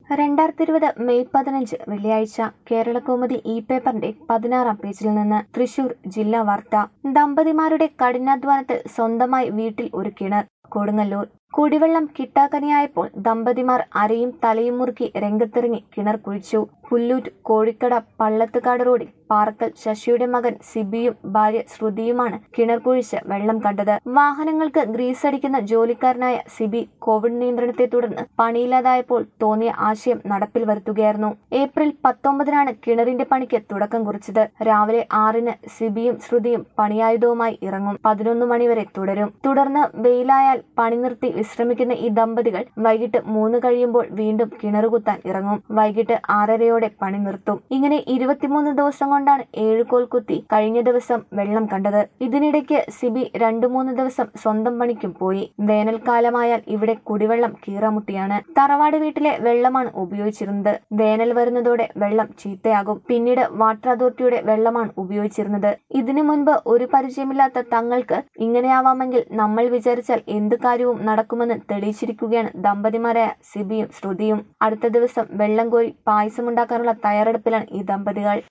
രണ്ടായിരത്തി ഇരുപത് മെയ് പതിനഞ്ച് വെള്ളിയാഴ്ച കേരളകൗമുദി ഇ പേപ്പറിന്റെ പതിനാറാം പേജിൽ നിന്ന് തൃശൂർ ജില്ലാ വാർത്ത ദമ്പതിമാരുടെ കഠിനാധ്വാനത്തിൽ സ്വന്തമായി വീട്ടിൽ ഒരു കിണർ കൊടുങ്ങല്ലൂർ കുടിവെള്ളം കിട്ടാക്കനിയായപ്പോൾ ദമ്പതിമാർ അരയും തലയും മുറുക്കി രംഗത്തിറങ്ങി കിണർ കുഴിച്ചു പുല്ലൂറ്റ് കോഴിക്കട പള്ളത്തുകാട് റോഡിൽ പാറക്കൽ ശശിയുടെ മകൻ സിബിയും ഭാര്യ ശ്രുതിയുമാണ് കിണർ കുഴിച്ച് വെള്ളം കണ്ടത് വാഹനങ്ങൾക്ക് ഗ്രീസ് അടിക്കുന്ന ജോലിക്കാരനായ സിബി കോവിഡ് നിയന്ത്രണത്തെ തുടർന്ന് പണിയില്ലാതായപ്പോൾ തോന്നിയ ആശയം നടപ്പിൽ വരുത്തുകയായിരുന്നു ഏപ്രിൽ പത്തൊമ്പതിനാണ് കിണറിന്റെ പണിക്ക് തുടക്കം കുറിച്ചത് രാവിലെ ആറിന് സിബിയും ശ്രുതിയും പണിയായുധവുമായി ഇറങ്ങും പതിനൊന്ന് മണിവരെ തുടരും തുടർന്ന് വെയിലായാൽ പണി നിർത്തി വിശ്രമിക്കുന്ന ഈ ദമ്പതികൾ വൈകിട്ട് മൂന്ന് കഴിയുമ്പോൾ വീണ്ടും കിണറുകുത്താൻ ഇറങ്ങും വൈകിട്ട് ആറരയോടെ പണി നിർത്തും ഇങ്ങനെ ഇരുപത്തിമൂന്ന് ദിവസം കൊണ്ടാണ് ഏഴ് കോൽ കുത്തി കഴിഞ്ഞ ദിവസം വെള്ളം കണ്ടത് ഇതിനിടയ്ക്ക് സിബി രണ്ടു മൂന്ന് ദിവസം സ്വന്തം പണിക്കും പോയി വേനൽക്കാലമായാൽ ഇവിടെ കുടിവെള്ളം കീറാമുട്ടിയാണ് തറവാട് വീട്ടിലെ വെള്ളമാണ് ഉപയോഗിച്ചിരുന്നത് വേനൽ വരുന്നതോടെ വെള്ളം ചീത്തയാകും പിന്നീട് വാട്ടർ അതോറിറ്റിയുടെ വെള്ളമാണ് ഉപയോഗിച്ചിരുന്നത് ഇതിനു മുൻപ് ഒരു പരിചയമില്ലാത്ത തങ്ങൾക്ക് ഇങ്ങനെയാവാമെങ്കിൽ നമ്മൾ വിചാരിച്ചാൽ എന്ത് കാര്യവും നടക്കുമെന്ന് തെളിയിച്ചിരിക്കുകയാണ് ദമ്പതിമാരായ സിബിയും ശ്രുതിയും അടുത്ത ദിവസം വെള്ളം കോരി പായസമുണ്ടാക്കാനുള്ള തയ്യാറെടുപ്പിലാണ് ഈ ദമ്പതികൾ